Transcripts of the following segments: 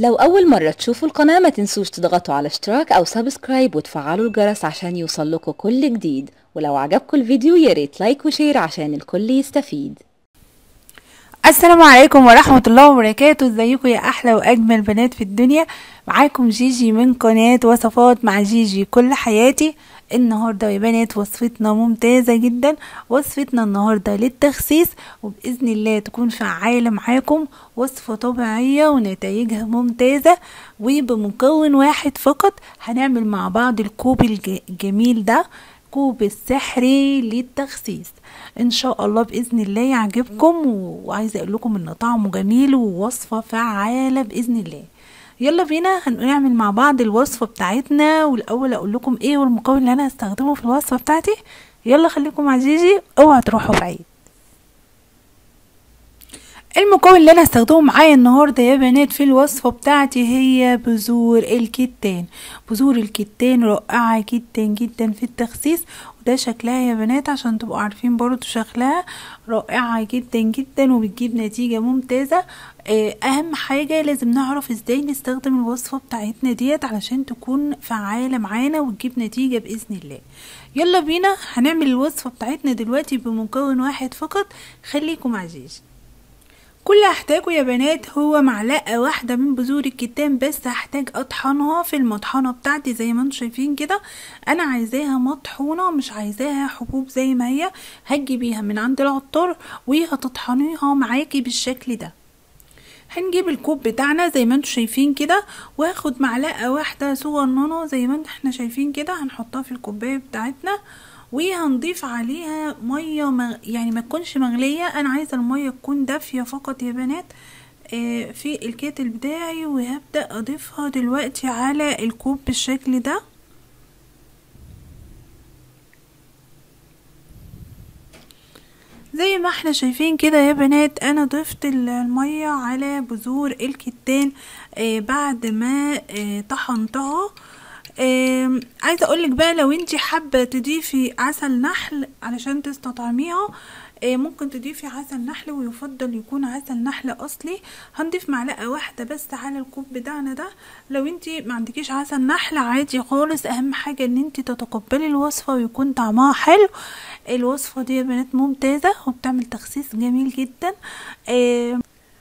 لو أول مرة تشوفوا القناة ما تنسوش تضغطوا على اشتراك أو سبسكرايب وتفعلوا الجرس عشان يوصلكوا كل جديد ولو عجبكم الفيديو ياريت لايك وشير عشان الكل يستفيد السلام عليكم ورحمة الله وبركاته ازيكم يا احلى واجمل بنات في الدنيا معاكم جيجي من قناة وصفات مع جيجي كل حياتي النهاردة يا بنات وصفتنا ممتازة جدا وصفتنا النهاردة للتخسيس وبإذن الله تكون فعالة معاكم وصفة طبيعية ونتائجها ممتازة وبمكون واحد فقط هنعمل مع بعض الكوب الج- الجميل ده كوب السحري للتخسيس ان شاء الله باذن الله يعجبكم وعايزه اقول لكم ان طعمه جميل ووصفه فعاله باذن الله يلا بينا هنعمل مع بعض الوصفه بتاعتنا والاول اقول لكم ايه والمكون اللي انا هستخدمه في الوصفه بتاعتي يلا خليكم مع جيجي اوعوا تروحوا بعيد المكون اللي انا هستخدمه معايا النهارده يا بنات في الوصفه بتاعتي هي بذور الكتان بذور الكتان رائعه جدا جدا في التخسيس وده شكلها يا بنات عشان تبقوا عارفين برضو شكلها رائعه جدا جدا وبتجيب نتيجه ممتازه اهم حاجه لازم نعرف ازاي نستخدم الوصفه بتاعتنا ديت علشان تكون فعاله معانا وتجيب نتيجه باذن الله يلا بينا هنعمل الوصفه بتاعتنا دلوقتي بمكون واحد فقط خليكم مع جيجي كل هحتاجه يا بنات هو معلقة واحدة من بذور الكتان بس هحتاج اطحنها في المطحنة بتاعتي زي ما انتم شايفين كده انا عايزاها مطحونة مش عايزاها حبوب زي ما هي هتجيبيها من عند العطار وهتطحنيها معاكي بالشكل ده هنجيب الكوب بتاعنا زي ما انتم شايفين كده وهاخد معلقة واحدة صغننة زي ما احنا شايفين كده هنحطها في الكوباية بتاعتنا وهنضيف عليها ميه مغ... يعني ما تكونش مغليه انا عايزه الميه تكون دافيه فقط يا بنات آه في الكاتل بتاعي وهبدا اضيفها دلوقتي على الكوب بالشكل ده زي ما احنا شايفين كده يا بنات انا ضفت الميه على بذور الكتان آه بعد ما آه طحنتها آه عايزه اقولك بقى لو انتي حابه تضيفي عسل نحل علشان تستطعميها آه ممكن تضيفي عسل نحل ويفضل يكون عسل نحل اصلي هنضيف معلقه واحده بس على الكوب بتاعنا ده لو انتي ما عندكيش عسل نحل عادي خالص اهم حاجه ان انتي تتقبلي الوصفه ويكون طعمها حلو الوصفه دي يا بنات ممتازه وبتعمل تخسيس جميل جدا آه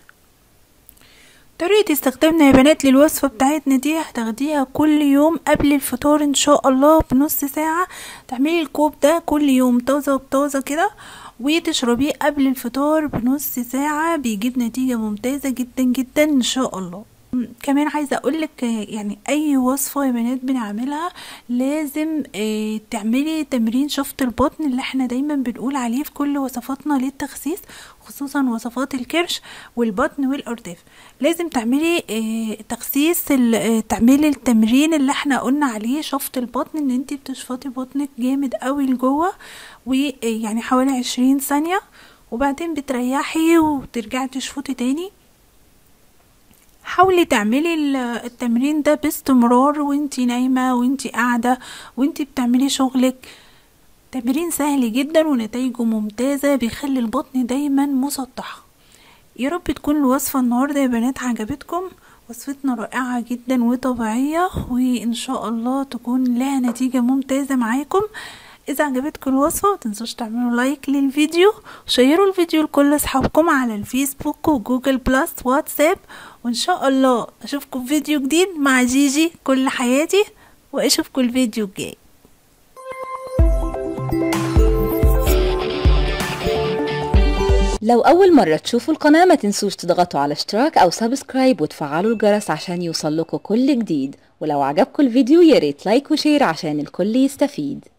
طريقة استخدامنا يا بنات للوصفة بتاعتنا دي هتاخديها كل يوم قبل الفطار ان شاء الله بنص ساعة تعملي الكوب ده كل يوم طازة بطازة كده وتشربيه قبل الفطار بنص ساعة بيجيب نتيجة ممتازة جدا جدا ان شاء الله كمان عايزه اقولك يعني اي وصفه يا بنات بنعملها لازم اه تعملي تمرين شفط البطن اللي احنا دايما بنقول عليه في كل وصفاتنا للتخسيس خصوصا وصفات الكرش والبطن والارداف لازم تعملي اه تخسيس اه تعملي التمرين اللي احنا قلنا عليه شفط البطن ان انت بتشفطي بطنك جامد قوي لجوه ويعني حوالي عشرين ثانيه وبعدين بتريحي وترجعي تشفطي تاني حاولي تعملي التمرين ده باستمرار وانتي نايمة وانتي قاعدة وانتي بتعملي شغلك تمرين سهل جدا ونتائجه ممتازة بيخلي البطن دايما مسطحة يا رب تكون الوصفة النهاردة يا بنات عجبتكم وصفتنا رائعة جدا وطبيعية وان شاء الله تكون لها نتيجة ممتازة معاكم اذا عجبتكم الوصفه متنسوش تعملوا لايك للفيديو وشيروا الفيديو لكل اصحابكم على الفيسبوك وجوجل بلس واتساب وان شاء الله اشوفكم في فيديو جديد مع جيجي كل حياتي واشوفكم الفيديو الجاي لو أول مرة تشوفوا القناة ما تنسوش تضغطوا على اشتراك أو سبسكرايب وتفعلوا الجرس عشان يوصلكوا كل جديد ولو عجبكم الفيديو ياريت لايك وشير عشان الكل يستفيد